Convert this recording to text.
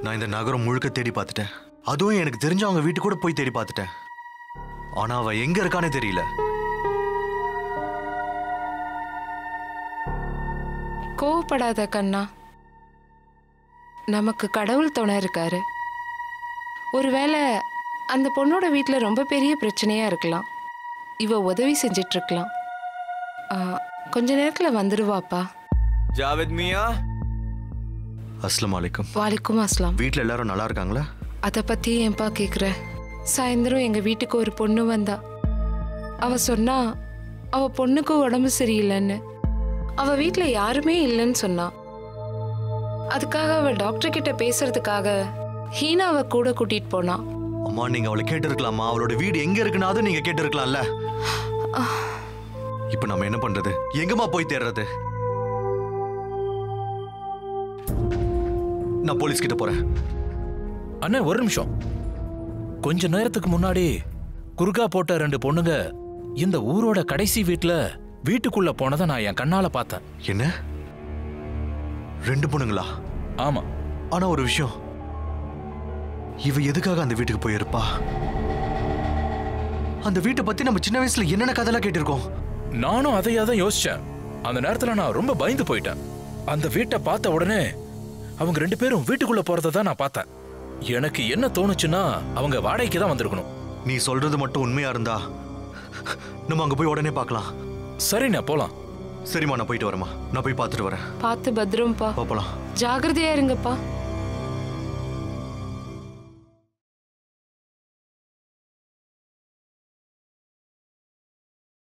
நான் இந்த நகரம் முழுக்க தேடி பார்த்துட்டேன் அதுவும் எனக்கு தெரிஞ்சவங்க வீட்டு கூட போய் தேடி பார்த்துட்டேன் ஆனா அவ எங்க இருக்கானே தெரியல கோவப்படாத கண்ணா நமக்கு கடவுள் துணை இருக்காரு ஒருவேளை அந்த பொண்ணோட வீட்டில் ரொம்ப பெரிய பிரச்சனையா இருக்கலாம் இவ உதவி செஞ்சிட்டு இருக்கலாம் ஆ, கொஞ்ச நேரத்தில் வந்துடுவாப்பா ஜாவேத் மியா அஸ்லாம் வலைக்கும் வாலிக்கும் அஸ்லாம் வீட்ல எல்லாரும் நல்லா இருக்காங்களா அதை பத்தி ஏன்பா கேக்குற சாயந்தரம் எங்க வீட்டுக்கு ஒரு பொண்ணு வந்தா அவ சொன்னா அவ பொண்ணுக்கு உடம்பு சரியில்லைன்னு அவ வீட்ல யாருமே இல்லைன்னு சொன்னா அதுக்காக அவ டாக்டர் கிட்ட பேசுறதுக்காக ஹீனாவை கூட கூட்டிட்டு போனா அம்மா நீங்க அவளை கேட்டு இருக்கலாமா அவளோட வீடு எங்க இருக்குனாவது நீங்க கேட்டு இருக்கலாம்ல இப்ப நம்ம என்ன பண்றது எங்கம்மா போய் தேடுறது நான் போலீஸ் கிட்ட போறேன் அண்ணே ஒரு நிமிஷம் கொஞ்ச நேரத்துக்கு முன்னாடி குறுக்கா போட்ட ரெண்டு பொண்ணுங்க இந்த ஊரோட கடைசி வீட்ல வீட்டுக்குள்ள போனதை நான் என் கண்ணால பார்த்தேன் என்ன ரெண்டு பொண்ணுங்களா ஆமா ஆனா ஒரு விஷயம் இவ எதுக்காக அந்த வீட்டுக்கு போயிருப்பா அந்த வீட்டை பத்தி நம்ம சின்ன வயசுல என்னென்ன கதைலாம் கேட்டிருக்கோம் நானும் அதையா தான் யோசிச்சேன் அந்த நேரத்துல நான் ரொம்ப பயந்து போயிட்டேன் அந்த வீட்டை பார்த்த உடனே அவங்க ரெண்டு பேரும் வீட்டுக்குள்ள போறதை தான் நான் பார்த்தேன் எனக்கு என்ன தோணுச்சுன்னா அவங்க வாடகைக்கு தான் வந்திருக்கணும் நீ சொல்றது மட்டும் உண்மையா இருந்தா நம்ம அங்க போய் உடனே பார்க்கலாம் சரிண்ணே போலாம் சரிம்மா நான் போயிட்டு வரேம்மா நான் போய் பார்த்துட்டு வரேன் பார்த்து பத்திரம்ப்பா பா, போலாம் ஜாகிரதையா இருங்கப்பா